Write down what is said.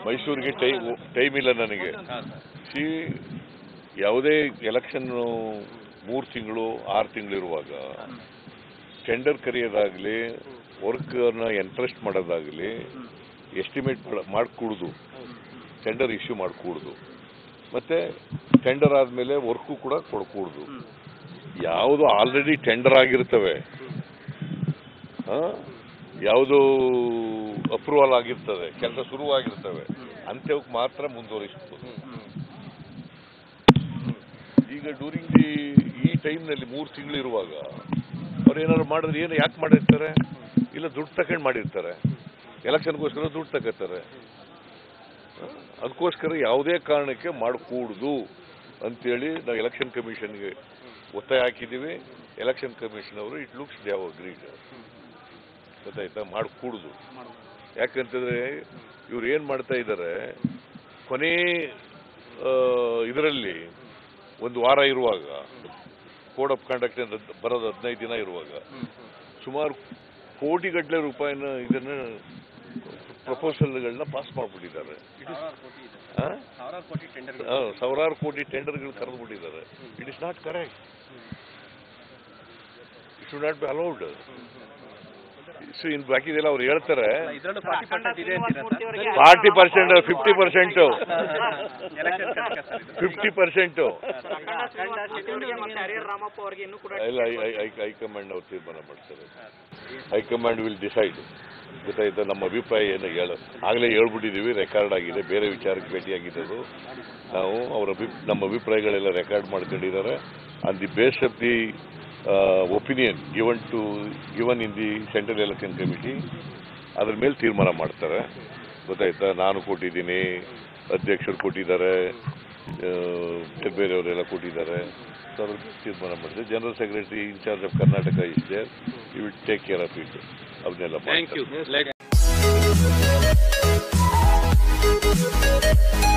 ಮೈಸೂರಿಗೆ time time ಇಲ್ಲ ನನಗೆ ಸಿ ಯಾವುದೇ ಎಲೆಕ್ಷನ್ ಮೂರು ತಿಂಗಳು ಆರು ತಿಂಗಳಿರುವಾಗ ಟೆಂಡರ್ ಕರೆಯೋದಾಗಲಿ ವರ್ಕ್ನ ಎಂಟ್ರೆಸ್ಟ್ ಮಾಡೋದಾಗಲಿ ಎಸ್ಟಿಮೇಟ್ ಮಾಡಿಕೊಡುದು ಟೆಂಡರ್ ಇಶ್ಯೂ ಮಾಡಿಕೊಡುದು ಮತ್ತೆ ಟೆಂಡರ್ ಆದಮೇಲೆ ವರ್ಕು ಕೂಡ ಕೊಡ್ಕೂಡ್ದು ಯಾವುದು ಆಲ್ರೆಡಿ ಟೆಂಡರ್ ಆಗಿರ್ತವೆ ಯಾವುದು ಅಪ್ರೂವಲ್ ಆಗಿರ್ತದೆ ಕೆಲಸ ಶುರುವಾಗಿರ್ತವೆ ಅಂಥವಕ್ಕೆ ಮಾತ್ರ ಮುಂದುವರಿಸ್ಬೋದು ಈಗ ಡ್ಯೂರಿಂಗ್ ದಿ ಈ ಟೈಮ್ನಲ್ಲಿ ಮೂರು ತಿಂಗಳಿರುವಾಗ ಅವ್ರು ಏನಾದ್ರು ಮಾಡಿದ್ರೆ ಏನು ಯಾಕೆ ಮಾಡಿರ್ತಾರೆ ಇಲ್ಲ ದುಡ್ಡು ತಗೊಂಡು ಮಾಡಿರ್ತಾರೆ ಎಲೆಕ್ಷನ್ಗೋಸ್ಕರ ದುಡ್ಡು ತಗೋತಾರೆ ಅದಕ್ಕೋಸ್ಕರ ಯಾವುದೇ ಕಾರಣಕ್ಕೆ ಮಾಡಕೂಡ್ದು ಅಂತೇಳಿ ನಾವು ಎಲೆಕ್ಷನ್ ಕಮಿಷನ್ಗೆ ಒತ್ತಾಯ ಹಾಕಿದ್ದೀವಿ ಎಲೆಕ್ಷನ್ ಕಮಿಷನ್ ಅವರು it looks they have agreed ಗೊತ್ತಾಯ್ತಾ ಮಾಡಕೂಡ್ದು ಯಾಕಂತಂದ್ರೆ ಇವ್ರು ಏನು ಮಾಡ್ತಾ ಇದ್ದಾರೆ ಕೊನೆ ಇದರಲ್ಲಿ ಒಂದು ವಾರ ಇರುವಾಗ ಕೋಡ್ ಆಫ್ ಕಂಡಕ್ಟ್ ಬರೋದು ಹದಿನೈದು ದಿನ ಇರುವಾಗ ಸುಮಾರು ಕೋಟಿಗಟ್ಟಲೆ ರೂಪಾಯಿನ ಇದನ್ನ ಪ್ರಪೋಸಲ್ಗಳನ್ನ ಪಾಸ್ ಮಾಡಿಬಿಟ್ಟಿದ್ದಾರೆ ಆ? ಆ, ಸಾವಿರಾರು ಕೋಟಿ ಟೆಂಡರ್ಗಳು ಕರೆದು ಬಿಟ್ಟಿದ್ದಾರೆ it is not correct it should not be allowed so in ಬಾಕಿದೆಲ್ಲ ಅವ್ರು ಹೇಳ್ತಾರೆ ಇದರಲ್ಲೂ ಫಾರ್ಟಿ ಪರ್ಸೆಂಟ್ ಇದೆ ಅಂತೀರಾ sir forty percent fifty percent election ಕಣಕ್ಕೆ ಸರ್ ಇದು ಫಿಫ್ಟಿ ಪರ್ಸೆಂಟು ಮತ್ತೆ ಹರಿಹರ ರಾಮಪ್ಪ ಅವರಿಗೆ ಇನ್ನೂ ಕೂಡ ಇಲ್ಲ ಐ- ಐ- ಐ- ಹೈಕಮಾಂಡ್ ಅವ್ರು ತೀರ್ಮಾನ ಮಾಡ್ತಾರೆ ಹೈಕಮಾಂಡ್ ವಿಲ್ ಡಿಸೈಡ್ ಗೊತ್ತಾಯ್ತಾ ನಮ್ಮ ಅಭಿಪ್ರಾಯ ಏನು ಹೇಳ ಆಗಲೇ ಹೇಳ್ಬಿಟ್ಟಿದ್ದೀವಿ ರೆಕಾರ್ಡ್ ಆಗಿದೆ ಬೇರೆ ವಿಚಾರಕ್ಕೆ ಭೇಟಿಯಾಗಿದ್ದು ನಾವು ಅವರ ಅಭಿ ನಮ್ಮ ಅಭಿಪ್ರಾಯಗಳೆಲ್ಲ ರೆಕಾರ್ಡ್ ಮಾಡ್ಕೊಂಡಿದ್ದಾರೆ on the base of the opinion given to given in the central election committee ಅದ್ರ ಮೇಲೆ ತೀರ್ಮಾನ ಮಾಡ್ತಾರೆ ಗೊತ್ತಾಯ್ತಾ ನಾನು ಕೊಟ್ಟಿದ್ದೀನಿ ಅಧ್ಯಕ್ಷರು ಕೊಟ್ಟಿದ್ದಾರೆ ಆ, ಬೇರೆ ಬೇರೆಯವರೆಲ್ಲ ಕೊಟ್ಟಿದ್ದಾರೆ ಸೊ ಅದ್ರ ಮೇಲೆ ತೀರ್ಮಾನ ಮಾಡಿದೆ general secretary in charge of Karnataka is there you will take care of it ಅವನ್ನೆಲ್ಲ ಥ್ಯಾಂಕ್ ಮಾಡ್ತಾರೆ. ಯು